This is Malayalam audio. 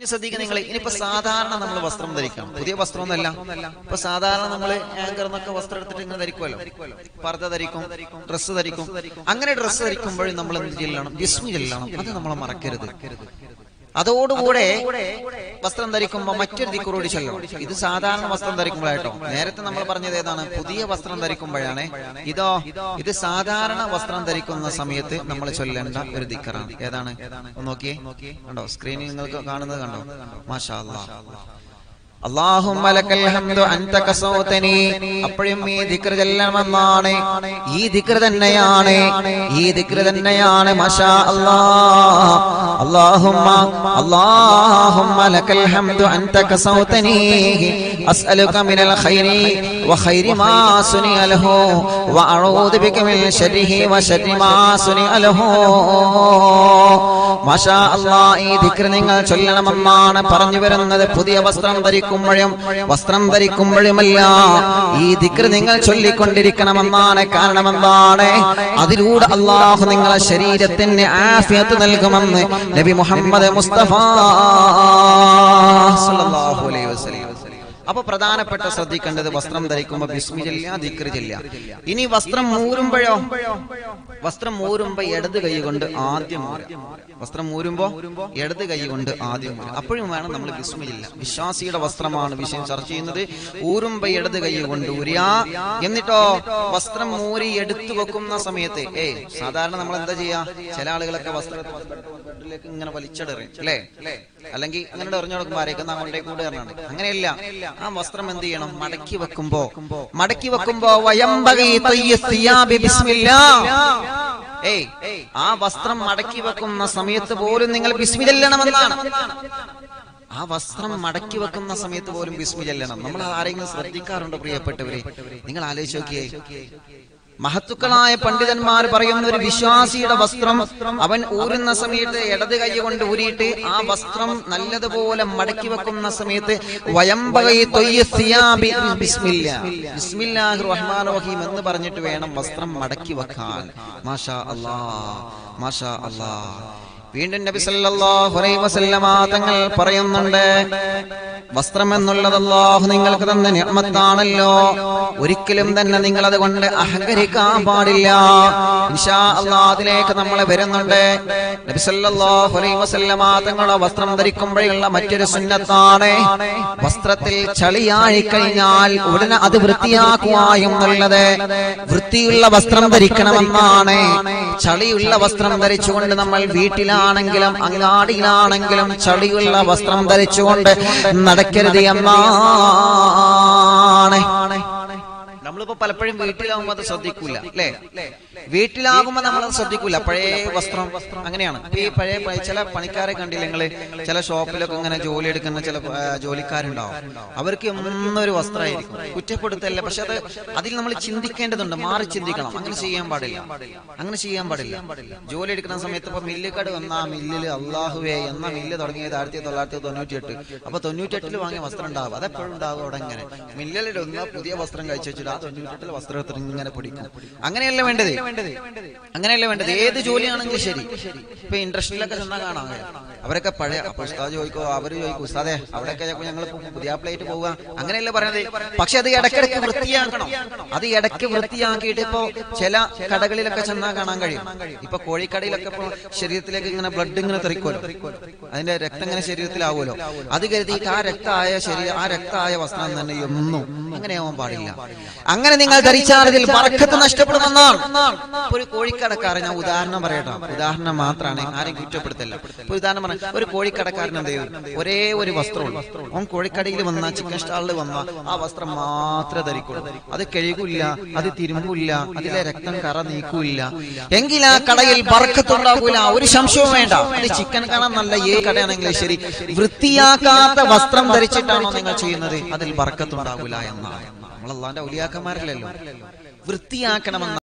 ഇനി ശ്രദ്ധിക്കുക നിങ്ങൾ ഇനിയിപ്പോ സാധാരണ നമ്മൾ വസ്ത്രം ധരിക്കണം പുതിയ വസ്ത്രമൊന്നുമല്ല ഇപ്പൊ സാധാരണ നമ്മൾ ആങ്കർ എന്നൊക്കെ വസ്ത്രം എടുത്തിട്ട് ഇങ്ങനെ ധരിക്കുമല്ലോ പർദ്ദ ധരിക്കും ഡ്രസ്സ് ധരിക്കും അങ്ങനെ ഡ്രസ്സ് ധരിക്കുമ്പോഴും നമ്മൾ എന്ത് ചെല്ലണം ബിസ്മി ചെല്ലണം അത് നമ്മൾ മറക്കരുത് അതോടുകൂടെ വസ്ത്രം ധരിക്കുമ്പോൾ മറ്റൊരു ദിക്കുറോടി ചെല്ലണം ഇത് സാധാരണ വസ്ത്രം ധരിക്കുമ്പോഴായിട്ടോ നേരത്തെ നമ്മൾ പറഞ്ഞത് ഏതാണ് പുതിയ വസ്ത്രം ധരിക്കുമ്പോഴാണ് ഇതോ ഇത് സാധാരണ വസ്ത്രം ധരിക്കുന്ന സമയത്ത് നമ്മൾ ചൊല്ലേണ്ട ഒരു ദിക്കറാണ് ഏതാണ് ഒന്ന് നോക്കിയേ കണ്ടോ സ്ക്രീനിൽ നിങ്ങൾക്ക് കാണുന്നത് കണ്ടോ മാഷാ അല്ലാ അള്ളാഹുമ്മ ലക്കൽ ഹംദു അൻത കസൗതനി അപ്പോഴും ഈ ദിക്ർ ചെല്ലണമെന്നാണ് ഈ ദിക്ർ തന്നെയാണ് ഈ ദിക്ർ തന്നെയാണ് മാഷാ അല്ലാഹ് അള്ളാഹുമ്മ അള്ളാഹുമ്മ ലക്കൽ ഹംദു അൻത കസൗതനി അസ്അലുക മിനൽ ഖൈരി വഖൈരി മാ സുനിഅ ലഹു വഅഊദു ബിക മിൻ ശർരിഹി വശർരി മാ സുനിഅ ലഹു മാഷാ അല്ലാഹ് ഈ ദിക്ർ നിങ്ങൾ ചൊല്ലണമെന്നാണ് പറഞ്ഞു വരുന്നത് പുതിയ വസ്ത്രം ധരിക്കുമ്പോഴും വസ്ത്രം ധരിക്കുമ്പോഴുമല്ല ഈ ദിക്ർ നിങ്ങൾ ചൊല്ലിക്കൊണ്ടിരിക്കണമെന്നാണ് കാരണം എന്താണ് അതിലൂടെ അള്ളാഹു നിങ്ങളെ ശരീരത്തിന് ആഫിയത്ത് നൽകുമെന്ന് നബി മുഹമ്മദ് മുസ്തഫ സല്ലല്ലാഹു അലൈഹി വസല്ലം അപ്പൊ പ്രധാനപ്പെട്ട ശ്രദ്ധിക്കേണ്ടത് വസ്ത്രം ധരിക്കുമ്പോ ബിസ്മി ചെല്ല ദിക്ർ ചെല്ല ഇനി വസ്ത്രം മൂരുമ്പോഴോ വസ്ത്രം മൂരുമ്പോ ഇടത് കൈ കൊണ്ട് ആദ്യം മൂരുക. വസ്ത്രം മൂരുമ്പോ ഇടത് കൈ കൊണ്ട് ആദ്യം മൂരുക. അപ്പോഴും വേണം നമ്മൾ ബിസ്മി ചെല്ല വിശ്വാസിയുടെ വസ്ത്രമാണ് വിഷയം ചർച്ച ചെയ്യുന്നത് ഊരുമ്പോ ഇടത് കൈ കൊണ്ട് ഊരിയ എന്നിട്ടോ വസ്ത്രം മൂരി എടുത്തു വെക്കുന്ന സമയത്ത് ഏയ് സാധാരണ നമ്മൾ എന്താ ചെയ്യാ ചില ആളുകളൊക്കെ വസ്ത്രം ബെഡിലേക്ക് ഇങ്ങനെ വലിച്ചെറിയും അല്ലേ അല്ലെങ്കിൽ അങ്ങനെ എറിഞ്ഞു കൊടുക്കുമ്പോ ആരേക്കും അങ്ങോട്ടേ കൂടെ എറിഞ്ഞാണ് അങ്ങനെയല്ല ആ വസ്ത്രം എന്ത് ചെയ്യണം മടക്കി വെക്കുമ്പോ മടക്കി വെക്കുമ്പോ വയംബഗി തയ്യ സിയാബി ബിസ്മില്ലാ ഏയ് ആ വസ്ത്രം മടക്കി വെക്കുന്ന സമയത്ത് പോലും നിങ്ങൾ ബിസ്മി ചെല്ലണമെന്നാണ് ആ വസ്ത്രം മടക്കി വെക്കുന്ന സമയത്ത് പോലും ബിസ്മി ചെല്ലണം നമ്മൾ ആരെങ്കിലും ശ്രദ്ധിക്കാറുണ്ടോ പ്രിയപ്പെട്ടവരെ നിങ്ങൾ ആലോചിച്ച് നോക്കിയേ മഹത്തുക്കളായ പണ്ഡിതന്മാർ പറയുന്ന ഒരു വിശ്വാസിയുടെ വസ്ത്രം അവൻ ഊരുന്ന സമയത്ത് ഇടത് കൈ കൊണ്ട് ഊരിയിട്ട് ആ വസ്ത്രം നല്ലതുപോലെ മടക്കി വെക്കുന്ന സമയത്ത് വയംബകൈ തൊയ്യ സിയാബി ബിസ്മില്ല ബിസ്മില്ലാഹിർ റഹ്മാൻ റഹീം എന്ന് പറഞ്ഞിട്ട് വേണം വസ്ത്രം മടക്കി വെക്കാൻ മാഷാ അല്ലാ മാഷാ അല്ലാ വീണ്ടും നബി സല്ലല്ലാഹു അലൈഹി വസല്ലമ തങ്ങൾ പറയുന്നുണ്ട് വസ്ത്രം എന്നുള്ളത് അല്ലാഹു നിങ്ങൾക്ക് തന്ന നിഅമത്താണല്ലോ ഒരിക്കലും തന്നെ നിങ്ങൾ അതുകൊണ്ട് അഹങ്കരിക്കാൻ പാടില്ല ഇൻഷാ അല്ലാഹ് അതിലേക്ക് നമ്മൾ വരുന്നുണ്ട് നബി സല്ലല്ലാഹു അലൈഹി വസല്ലമ തങ്ങളുടെ വസ്ത്രം ധരിക്കുമ്പോഴുള്ള മറ്റൊരു സുന്നത്താണ് വസ്ത്രത്തിൽ ചളിയായി കഴിഞ്ഞാൽ ഉടനെ അത് വൃത്തിയാക്കുക എന്നുള്ളത് വൃത്തിയുള്ള വസ്ത്രം ധരിക്കണമെന്നാണ് ചളിയുള്ള വസ്ത്രം ധരിച്ചുകൊണ്ട് നമ്മൾ വീട്ടിലാണെങ്കിലും അങ്ങാടിയിലാണെങ്കിലും ചളിയുള്ള വസ്ത്രം ധരിച്ചുകൊണ്ട് നടക്കരുത് എന്നാണ് നമ്മളിപ്പോ പലപ്പോഴും വീട്ടിലാകുമ്പോ അത് ശ്രദ്ധിക്കൂല അല്ലേ വീട്ടിലാകുമ്പോ നമ്മൾ ശ്രദ്ധിക്കൂല പഴയ വസ്ത്രം അങ്ങനെയാണ് ഇപ്പൊ ഈ പഴയ പഴയ ചില പണിക്കാരെ കണ്ടില്ല നിങ്ങള് ചില ഷോപ്പിലൊക്കെ ഇങ്ങനെ ജോലി എടുക്കുന്ന ചില ആ, ജോലിക്കാരുണ്ടാവും അവർക്ക് എന്നൊരു വസ്ത്രമായിരിക്കും കുറ്റപ്പെടുത്തല്ല പക്ഷെ അത് അതിൽ നമ്മൾ ചിന്തിക്കേണ്ടതുണ്ട് മാറി ചിന്തിക്കണം അങ്ങനെ ചെയ്യാൻ പാടില്ല അങ്ങനെ ചെയ്യാൻ പാടില്ല ജോലി എടുക്കുന്ന സമയത്ത് ഇപ്പൊ മില്ലുകട് വന്ന ആ മില്ലില് അള്ളാഹുവേ എന്ന മില്ല് തുടങ്ങിയത് ആയിരത്തി തൊള്ളായിരത്തി തൊണ്ണൂറ്റി എട്ട് അപ്പൊ തൊണ്ണൂറ്റെട്ടിൽ വാങ്ങിയ വസ്ത്രം ഉണ്ടാവും അതെപ്പോഴും ഉണ്ടാവും അവിടെ ഇങ്ങനെ മില്ലിലിടുന്ന പുതിയ വസ്ത്രം കഴിച്ചു വെച്ചിട്ട് ആ തൊണ്ണൂറ്റെട്ടിൽ വസ്ത്രം എടുത്തിട്ട് ഇങ്ങനെ പിടിക്കും അങ്ങനെയല്ല വേണ്ടത് അങ്ങനെയല്ല വേണ്ടത് ഏത് ജോലിയാണെങ്കിലും ശരി ഇപ്പൊ ഇൻഡസ്ട്രിയിലൊക്കെ ചെന്നാൽ കാണാം അവരൊക്കെ പഴയ അപ്പൊ ഉസ്താദ് ചോദിക്കോ അവര് ചോദിക്കും ഉസ്താദെ അവിടെയൊക്കെ ഞങ്ങൾ പുതിയ പ്ലേറ്റ് പോവുക അങ്ങനെയല്ല പറയുന്നത് പക്ഷെ അത് ഇടയ്ക്കിടയ്ക്ക് വൃത്തിയാക്കണം അത് ഇടയ്ക്ക് വൃത്തിയാക്കിയിട്ട് ഇപ്പോ ചില കടകളിലൊക്കെ ചെന്നാൽ കാണാൻ കഴിയും ഇപ്പൊ കോഴിക്കടയിലൊക്കെ ഇപ്പൊ ശരീരത്തിലേക്ക് ഇങ്ങനെ ബ്ലഡ് ഇങ്ങനെ തെറിക്കുമല്ലോ അതിന്റെ രക്തം ഇങ്ങനെ ശരീരത്തിലാവുമല്ലോ അത് കരുതിയിട്ട് ആ രക്തമായ ശരീരം ആ രക്തമായ വസ്ത്രം തന്നെ ഒന്നും അങ്ങനെയാവാൻ പാടില്ല അങ്ങനെ നിങ്ങൾ ധരിച്ചാൽ അതിൽ പറക്കത്ത് നഷ്ടപ്പെടുമെന്നാണ് ഇപ്പൊ ഒരു കോഴിക്കടക്കാരൻ ഞാൻ ഉദാഹരണം പറയട്ടോ ഉദാഹരണം മാത്രമാണ് ആരെയും കുറ്റപ്പെടുത്തല്ല ഇപ്പൊ ഉദാഹരണം പറഞ്ഞ ഒരു കോഴിക്കടക്കാരൻ എന്ത് ചെയ്തു ഒരേ ഒരു വസ്ത്രമുള്ളൂ അവൻ കോഴിക്കടയിൽ വന്ന ചിക്കൻ സ്റ്റാളിൽ വന്ന ആ വസ്ത്രം മാത്രമേ ധരിക്കുള്ളൂ അത് കഴുകില്ല അത് തിരുമ്പില്ല അതിലെ രക്തം കറ നീക്കൂല്ല എങ്കിൽ ആ കടയിൽ ബർക്കത്തുണ്ടാകൂല ഒരു സംശയവും വേണ്ട അത് ചിക്കൻ കാണാൻ നല്ല ഏ കടയാണെങ്കിലും ശരി വൃത്തിയാക്കാത്ത വസ്ത്രം ധരിച്ചിട്ടാണോ നിങ്ങൾ ചെയ്യുന്നത് അതിൽ ബർക്കത്തുണ്ടാകൂല എന്നാണ് നമ്മൾ അള്ളാന്റെ ഔലിയാക്കന്മാരല്ലല്ലോ വൃത്തിയാക്കണമെന്ന